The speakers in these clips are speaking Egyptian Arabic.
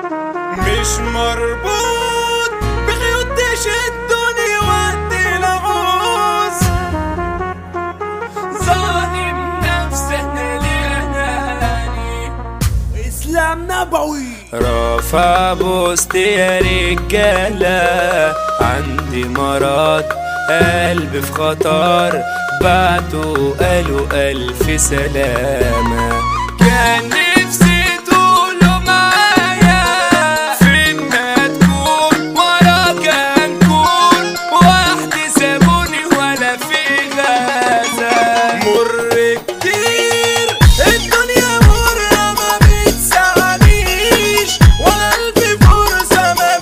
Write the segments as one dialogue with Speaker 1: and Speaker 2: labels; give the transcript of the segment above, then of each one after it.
Speaker 1: مش مربوط بخيوط تشدني وقت العوز
Speaker 2: ظالم نفسنا لأناني
Speaker 1: اسلام نبوي
Speaker 2: رافع بوست يا رجالة عندي مرض قلبي في خطر بعته قالوا ألف سلامة كان نفسي تقولوا معايا فين ما تكون وراك هنكون وحدي سابوني ولا في غازة
Speaker 1: مر كتير الدنيا مرة ما بتسعنيش وقلبي فرصة ما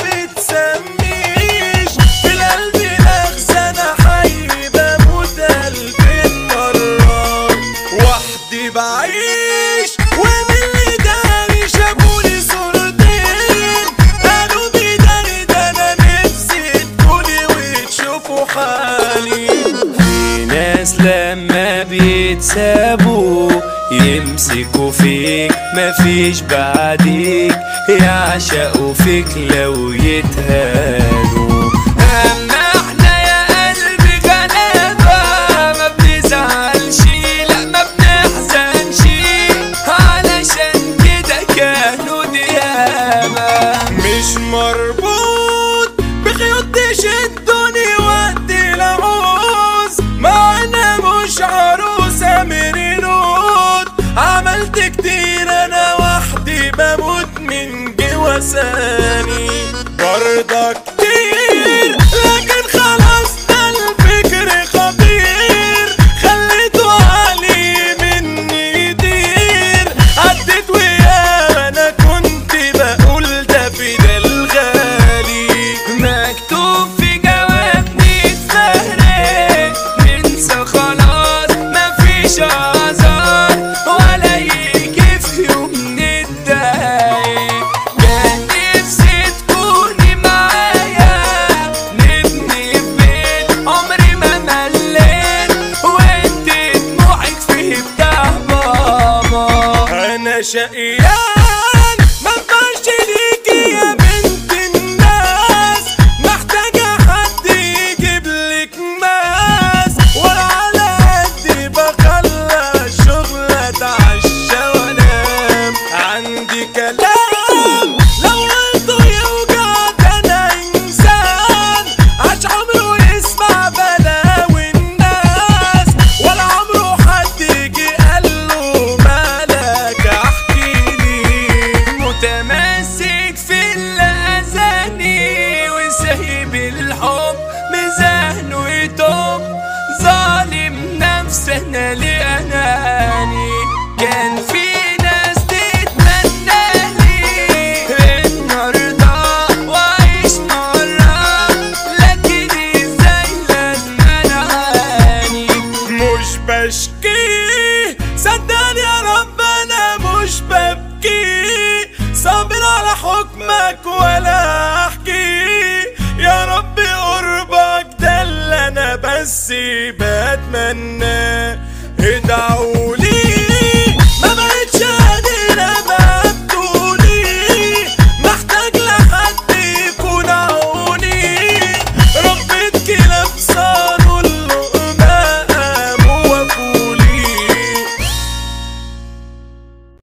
Speaker 1: بتسميش في القلب نغزة أنا حي بموت ألف مرات وحدي بعيش ومن اللي داري شافوني صورتين قالوا بيداري ده أنا نفسي تكوني وتشوفوا حالي
Speaker 2: في ناس لما بيتسابوا يمسكوا فيك مفيش بعديك يعشقوا فيك لو يتهانوا اما احنا يا قلبي غلابة ما بنزعلش لا ما بنحزنش علشان كده كانوا ديابة
Speaker 1: مش مربوط بخيوط تشدني وقت العوز ما انا مش عروسة مرينوت عملت كتير انا وحدي بموت من جوا ثاني برضه كتير لكن خلاص ده الفكر خطير خليته علي مني يطير عديت ويا انا كنت بقول ده في ده الغالي
Speaker 2: مكتوب في جواب نتفرق ننسى خلاص مفيش اعذار ولا يجي في يوم نتضايق كان نفسي تكوني معايا نبني في بيت عمري ما مليت وانت دموعك في بتاع بابا
Speaker 1: انا شقيان ما بقاش ليكي يا بنت الناس محتاجة حد يجيب لك ماس ولا على قدي بخلص شغل اتعشى وانام عندي كلام لو قلته يوجع ده انا انسان عاش عمره يسمع بلاوي الناس ولا عمره حد يجي قال له مالك احكي لي
Speaker 2: متمسك في الأذاني وسايب الحب ميزانه يتوب ظالم نفسنا لأناني كان في ناس تتمنى لي إن أرضى وأعيش مرة لكن إزاي لازم أنا أعاني
Speaker 1: مش بشكي صدقني يا رب انا مش ببكي صابر على حكمك ولا احكي يا رب قربك ده اللي انا بس بتمنى ادعوا